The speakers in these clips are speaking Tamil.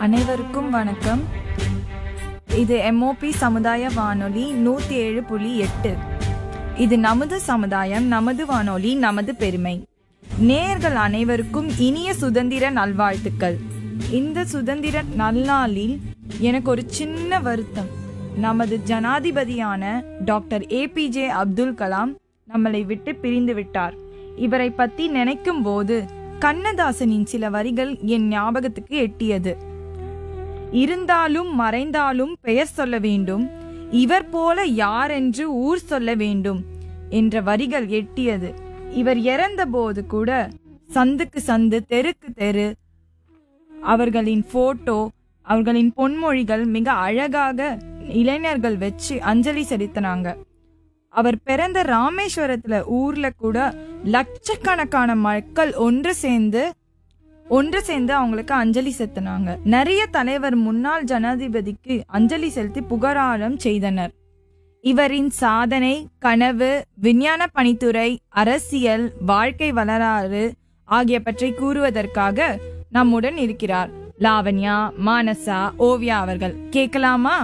அனைவருக்கும் வணக்கம் இது எம்ஓபி சமுதாய வானொலி நூத்தி ஏழு புள்ளி எட்டு இது நமது சமுதாயம் நமது வானொலி நமது பெருமை நேயர்கள் அனைவருக்கும் இனிய சுதந்திர நல்வாழ்த்துக்கள் இந்த சுதந்திர நல்நாளில் எனக்கு ஒரு சின்ன வருத்தம் நமது ஜனாதிபதியான டாக்டர் ஏபிஜே அப்துல் கலாம் நம்மளை விட்டு பிரிந்து விட்டார் இவரை பத்தி நினைக்கும் போது கண்ணதாசனின் சில வரிகள் என் ஞாபகத்துக்கு எட்டியது இருந்தாலும் மறைந்தாலும் பெயர் சொல்ல வேண்டும் இவர் போல யார் என்று ஊர் சொல்ல வேண்டும் என்ற வரிகள் எட்டியது இவர் இறந்த போது கூட சந்துக்கு சந்து தெருக்கு தெரு அவர்களின் போட்டோ அவர்களின் பொன்மொழிகள் மிக அழகாக இளைஞர்கள் வச்சு அஞ்சலி செலுத்தினாங்க அவர் பிறந்த ராமேஸ்வரத்துல ஊர்ல கூட லட்சக்கணக்கான மக்கள் ஒன்று சேர்ந்து ஒன்று சேர்ந்து அவங்களுக்கு அஞ்சலி செலுத்தினாங்க நிறைய தலைவர் முன்னாள் ஜனாதிபதிக்கு அஞ்சலி செலுத்தி புகழாரம் செய்தனர் இவரின் சாதனை கனவு விஞ்ஞான பணித்துறை அரசியல் வாழ்க்கை வரலாறு ஆகியவற்றை கூறுவதற்காக நம்முடன் இருக்கிறார் லாவண்யா மானசா ஓவியா அவர்கள் கேட்கலாமா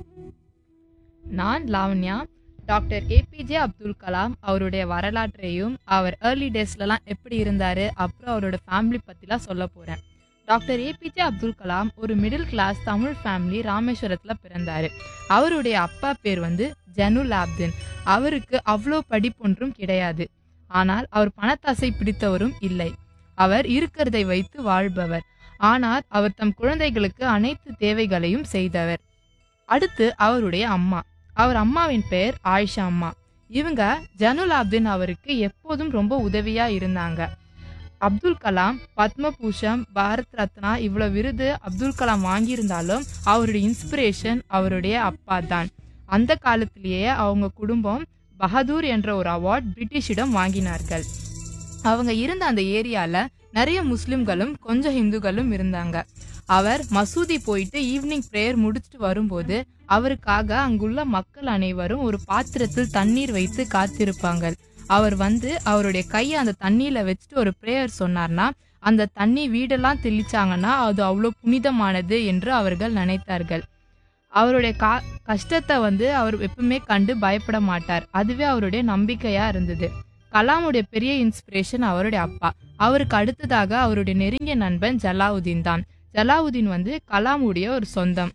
நான் லாவண்யா டாக்டர் ஏபிஜே அப்துல் கலாம் அவருடைய வரலாற்றையும் அவர் ஏர்லி டேஸ்லலாம் எப்படி இருந்தார் அப்புறம் அவரோட ஃபேமிலி பற்றிலாம் சொல்ல போகிறேன் டாக்டர் ஏபிஜே அப்துல் கலாம் ஒரு மிடில் கிளாஸ் தமிழ் ஃபேமிலி ராமேஸ்வரத்தில் பிறந்தார் அவருடைய அப்பா பேர் வந்து ஜனுல் ஆப்தின் அவருக்கு அவ்வளோ படிப்பொன்றும் கிடையாது ஆனால் அவர் பணத்தாசை பிடித்தவரும் இல்லை அவர் இருக்கிறதை வைத்து வாழ்பவர் ஆனால் அவர் தம் குழந்தைகளுக்கு அனைத்து தேவைகளையும் செய்தவர் அடுத்து அவருடைய அம்மா அவர் அம்மாவின் பெயர் ஆயிஷா அம்மா இவங்க ஜனுல் ஆப்தின் அவருக்கு எப்போதும் ரொம்ப உதவியா இருந்தாங்க அப்துல் கலாம் பத்மபூஷம் பாரத் ரத்னா இவ்வளோ விருது அப்துல் கலாம் வாங்கியிருந்தாலும் அவருடைய இன்ஸ்பிரேஷன் அவருடைய அப்பா தான் அந்த காலத்திலேயே அவங்க குடும்பம் பகதூர் என்ற ஒரு அவார்ட் பிரிட்டிஷிடம் வாங்கினார்கள் அவங்க இருந்த அந்த ஏரியால நிறைய முஸ்லிம்களும் கொஞ்சம் இந்துக்களும் இருந்தாங்க அவர் மசூதி போயிட்டு ஈவினிங் ப்ரேயர் முடிச்சுட்டு வரும்போது அவருக்காக அங்குள்ள மக்கள் அனைவரும் ஒரு பாத்திரத்தில் தண்ணீர் வைத்து காத்திருப்பாங்க அவர் வந்து அவருடைய கையை அந்த தண்ணியில வச்சுட்டு ஒரு ப்ரேயர் சொன்னார்னா அந்த தண்ணி வீடெல்லாம் தெளிச்சாங்கன்னா அது அவ்வளோ புனிதமானது என்று அவர்கள் நினைத்தார்கள் அவருடைய கா கஷ்டத்தை வந்து அவர் எப்பவுமே கண்டு பயப்பட மாட்டார் அதுவே அவருடைய நம்பிக்கையா இருந்தது கலாமுடைய பெரிய இன்ஸ்பிரேஷன் அவருடைய அப்பா அவருக்கு அடுத்ததாக அவருடைய நெருங்கிய நண்பன் ஜலாவுதீன் தான் ஜலாவுதீன் வந்து கலாமுடைய ஒரு சொந்தம்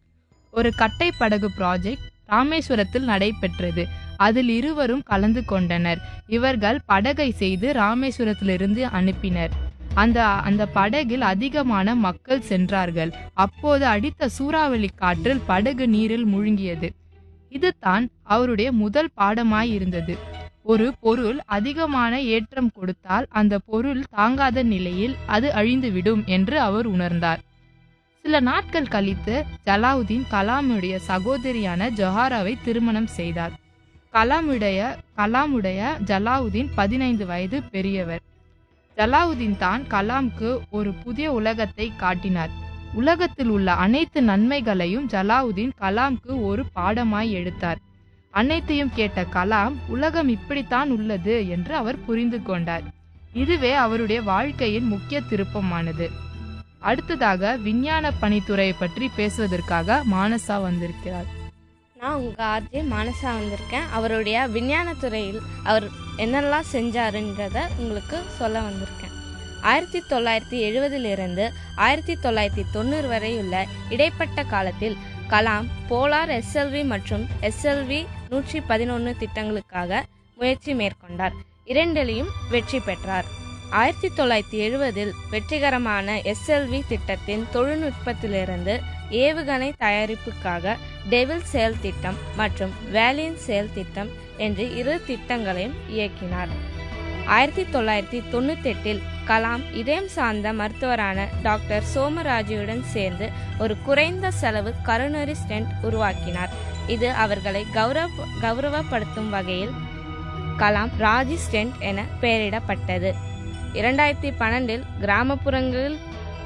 ஒரு கட்டை படகு ப்ராஜெக்ட் ராமேஸ்வரத்தில் நடைபெற்றது அதில் இருவரும் கலந்து கொண்டனர் இவர்கள் படகை செய்து ராமேஸ்வரத்திலிருந்து அனுப்பினர் அந்த அந்த படகில் அதிகமான மக்கள் சென்றார்கள் அப்போது அடித்த சூறாவளி காற்றில் படகு நீரில் முழுங்கியது இதுதான் அவருடைய முதல் பாடமாய் இருந்தது ஒரு பொருள் அதிகமான ஏற்றம் கொடுத்தால் அந்த பொருள் தாங்காத நிலையில் அது அழிந்துவிடும் என்று அவர் உணர்ந்தார் சில நாட்கள் கழித்து ஜலாவுதீன் கலாமுடைய சகோதரியான ஜொஹாராவை திருமணம் செய்தார் கலாமுடைய கலாமுடைய ஜலாவுதீன் பதினைந்து வயது பெரியவர் ஜலாவுதீன் தான் கலாம்க்கு ஒரு புதிய உலகத்தை காட்டினார் உலகத்தில் உள்ள அனைத்து நன்மைகளையும் ஜலாவுதீன் கலாம்க்கு ஒரு பாடமாய் எடுத்தார் அனைத்தையும் கேட்ட கலாம் உலகம் இப்படித்தான் உள்ளது என்று அவர் புரிந்து கொண்டார் இதுவே அவருடைய வாழ்க்கையின் முக்கிய திருப்பமானது அடுத்ததாக விஞ்ஞான பணித்துறையை பற்றி பேசுவதற்காக மானசா வந்திருக்கிறார் நான் உங்கள் ஆர்ஜே மானசா வந்திருக்கேன் அவருடைய விஞ்ஞானத் துறையில் அவர் என்னெல்லாம் செஞ்சாருன்றத உங்களுக்கு சொல்ல வந்திருக்கேன் ஆயிரத்தி தொள்ளாயிரத்தி எழுபதிலிருந்து ஆயிரத்தி தொள்ளாயிரத்தி தொண்ணூறு வரை உள்ள இடைப்பட்ட காலத்தில் கலாம் போலார் எஸ்எல்வி மற்றும் எஸ்எல்வி நூற்றி பதினொன்று திட்டங்களுக்காக முயற்சி மேற்கொண்டார் இரண்டிலையும் வெற்றி பெற்றார் ஆயிரத்தி தொள்ளாயிரத்தி எழுபதில் வெற்றிகரமான எஸ்எல்வி திட்டத்தின் தொழில்நுட்பத்திலிருந்து ஏவுகணை தயாரிப்புக்காக டெவில் செயல் திட்டம் மற்றும் வேலியன் செயல் திட்டம் என்று இரு திட்டங்களையும் இயக்கினார் ஆயிரத்தி தொள்ளாயிரத்தி தொண்ணூத்தெட்டில் கலாம் இதயம் சார்ந்த மருத்துவரான டாக்டர் சோமராஜுவுடன் சேர்ந்து ஒரு குறைந்த செலவு கருணரி ஸ்டென்ட் உருவாக்கினார் இது அவர்களை கௌரவ கௌரவப்படுத்தும் வகையில் கலாம் ராஜி ஸ்டென்ட் என பெயரிடப்பட்டது இரண்டாயிரத்தி பன்னெண்டில் கிராமப்புறங்களில்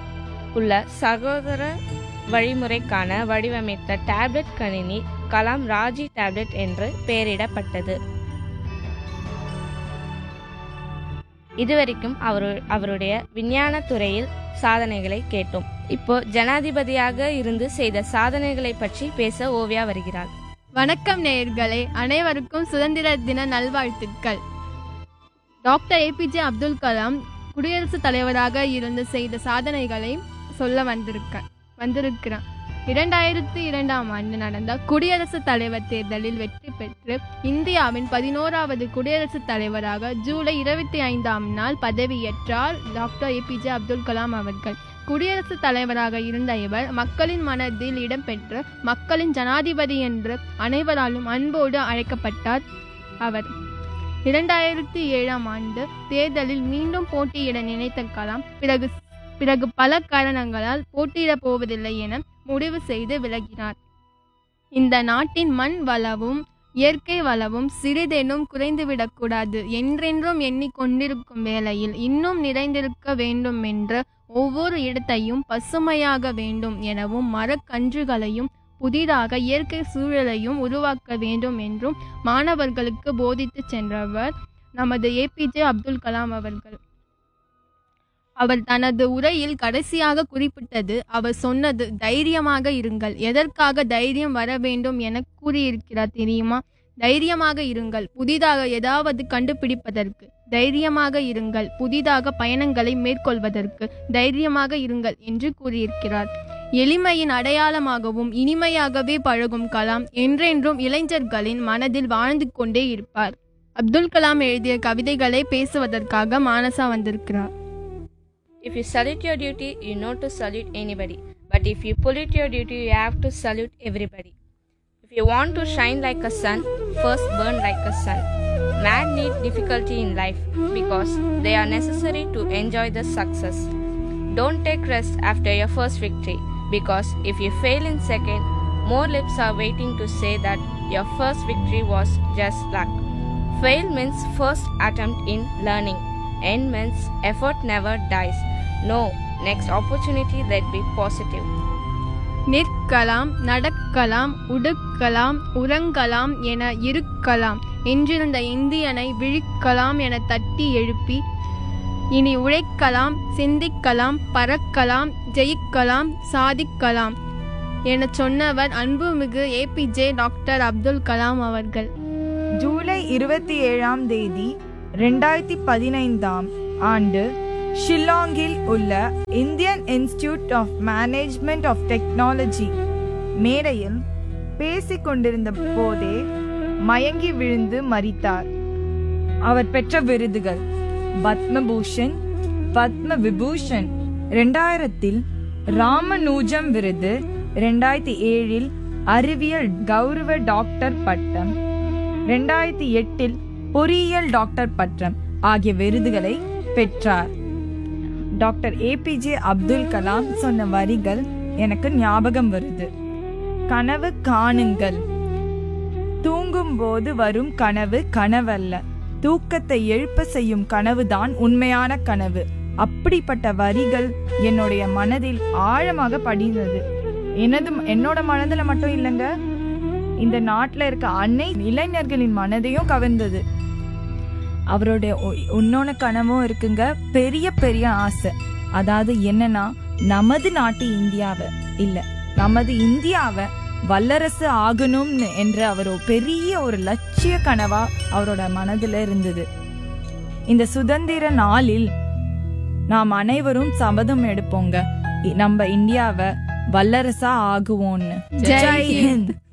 உள்ள சகோதர வழிமுறைக்கான வடிவமைத்த டேப்லெட் கணினி கலாம் ராஜி டேப்லெட் என்று பெயரிடப்பட்டது இதுவரைக்கும் அவர் அவருடைய விஞ்ஞான துறையில் சாதனைகளை கேட்டோம் இப்போ ஜனாதிபதியாக இருந்து செய்த சாதனைகளை பற்றி பேச ஓவியா வருகிறார் வணக்கம் நேயர்களே அனைவருக்கும் சுதந்திர தின நல்வாழ்த்துக்கள் டாக்டர் ஏபிஜே அப்துல் கலாம் குடியரசுத் தலைவராக இருந்து செய்த சாதனைகளை சொல்ல வந்திருக்க வந்திருக்கிறேன் இரண்டாயிரத்தி இரண்டாம் ஆண்டு நடந்த குடியரசுத் தலைவர் தேர்தலில் வெற்றி பெற்று இந்தியாவின் பதினோராவது குடியரசுத் தலைவராக ஜூலை இருபத்தி ஐந்தாம் நாள் பதவியேற்றார் டாக்டர் ஏபிஜே அப்துல் கலாம் அவர்கள் குடியரசுத் தலைவராக இருந்த இவர் மக்களின் மனதில் இடம்பெற்று மக்களின் ஜனாதிபதி என்று அனைவராலும் அன்போடு அழைக்கப்பட்டார் அவர் இரண்டாயிரத்தி ஏழாம் ஆண்டு தேர்தலில் மீண்டும் போட்டியிட நினைத்த கலாம் பிறகு பிறகு பல காரணங்களால் போட்டியிடப் போவதில்லை என முடிவு செய்து விலகினார் இந்த நாட்டின் மண் வளமும் இயற்கை வளமும் சிறிதேனும் குறைந்துவிடக்கூடாது என்றென்றும் எண்ணிக்கொண்டிருக்கும் வேளையில் இன்னும் நிறைந்திருக்க வேண்டும் என்று ஒவ்வொரு இடத்தையும் பசுமையாக வேண்டும் எனவும் மரக்கன்றுகளையும் புதிதாக இயற்கை சூழலையும் உருவாக்க வேண்டும் என்றும் மாணவர்களுக்கு போதித்து சென்றவர் நமது ஏபிஜே அப்துல் கலாம் அவர்கள் அவர் தனது உரையில் கடைசியாக குறிப்பிட்டது அவர் சொன்னது தைரியமாக இருங்கள் எதற்காக தைரியம் வர வேண்டும் என கூறியிருக்கிறார் தெரியுமா தைரியமாக இருங்கள் புதிதாக ஏதாவது கண்டுபிடிப்பதற்கு தைரியமாக இருங்கள் புதிதாக பயணங்களை மேற்கொள்வதற்கு தைரியமாக இருங்கள் என்று கூறியிருக்கிறார் எளிமையின் அடையாளமாகவும் இனிமையாகவே பழகும் கலாம் என்றென்றும் இளைஞர்களின் மனதில் வாழ்ந்து கொண்டே இருப்பார் அப்துல் கலாம் எழுதிய கவிதைகளை பேசுவதற்காக மானசா வந்திருக்கிறார் If you salute your duty, you know to salute anybody. But if you pollute your duty, you have to salute everybody. If you want to shine like a sun, first burn like a sun. Man need difficulty in life because they are necessary to enjoy the success. Don't take rest after your first victory because if you fail in second, more lips are waiting to say that your first victory was just luck. Fail means first attempt in learning. End means effort never dies. No, next opportunity let be positive. நிற்கலாம் நடக்கலாம் உடுக்கலாம் உறங்கலாம் என இருக்கலாம் என்றிருந்த இந்தியனை விழிக்கலாம் என தட்டி எழுப்பி இனி உழைக்கலாம் சிந்திக்கலாம் பறக்கலாம் ஜெயிக்கலாம் சாதிக்கலாம் என சொன்னவர் அன்புமிகு ஏபிஜே டாக்டர் அப்துல் கலாம் அவர்கள் ஜூலை இருபத்தி ஏழாம் தேதி ரெண்டாயிரத்தி பதினைந்தாம் ஆண்டு ஷில்லாங்கில் உள்ள Indian Institute of Management of Technology மேடையில் பேசிக் கொண்டிருந்த போதே மயங்கி விழுந்து மரித்தார் அவர் பெற்ற விருதுகள் பத்மபூஷன் பத்ம விபூஷன் ரெண்டாயிரத்தில் ராமநூஜம் விருது ரெண்டாயிரத்தி ஏழில் அறிவியல் கௌரவ டாக்டர் பட்டம் ரெண்டாயிரத்தி எட்டில் பொறியியல் டாக்டர் பட்டம் ஆகிய விருதுகளை பெற்றார் டாக்டர் ஏபிஜே அப்துல் கலாம் சொன்ன வரிகள் எனக்கு ஞாபகம் வருது கனவு காணுங்கள் தூங்கும்போது வரும் கனவு கனவல்ல தூக்கத்தை எழுப்ப செய்யும் கனவுதான் உண்மையான கனவு அப்படிப்பட்ட வரிகள் என்னுடைய மனதில் ஆழமாக படிந்தது எனது என்னோட மனதில் மட்டும் இல்லைங்க இந்த நாட்டில் இருக்க அன்னை இளைஞர்களின் மனதையும் கவர்ந்தது அவருடைய ஒ- இன்னொன்னு கனவும் இருக்குங்க பெரிய பெரிய ஆசை அதாவது என்னன்னா நமது நாட்டு இந்தியாவை இல்ல நமது இந்தியாவை வல்லரசு ஆகணும்னு என்ற அவர் ஒரு பெரிய ஒரு லட்சிய கனவா அவரோட மனதுல இருந்தது இந்த சுதந்திர நாளில் நாம் அனைவரும் சபதம் எடுப்போங்க இ- நம்ம இந்தியாவை வல்லரசா ஆகுவோம்னு ஜெய் ஜெய் ஹிந்த்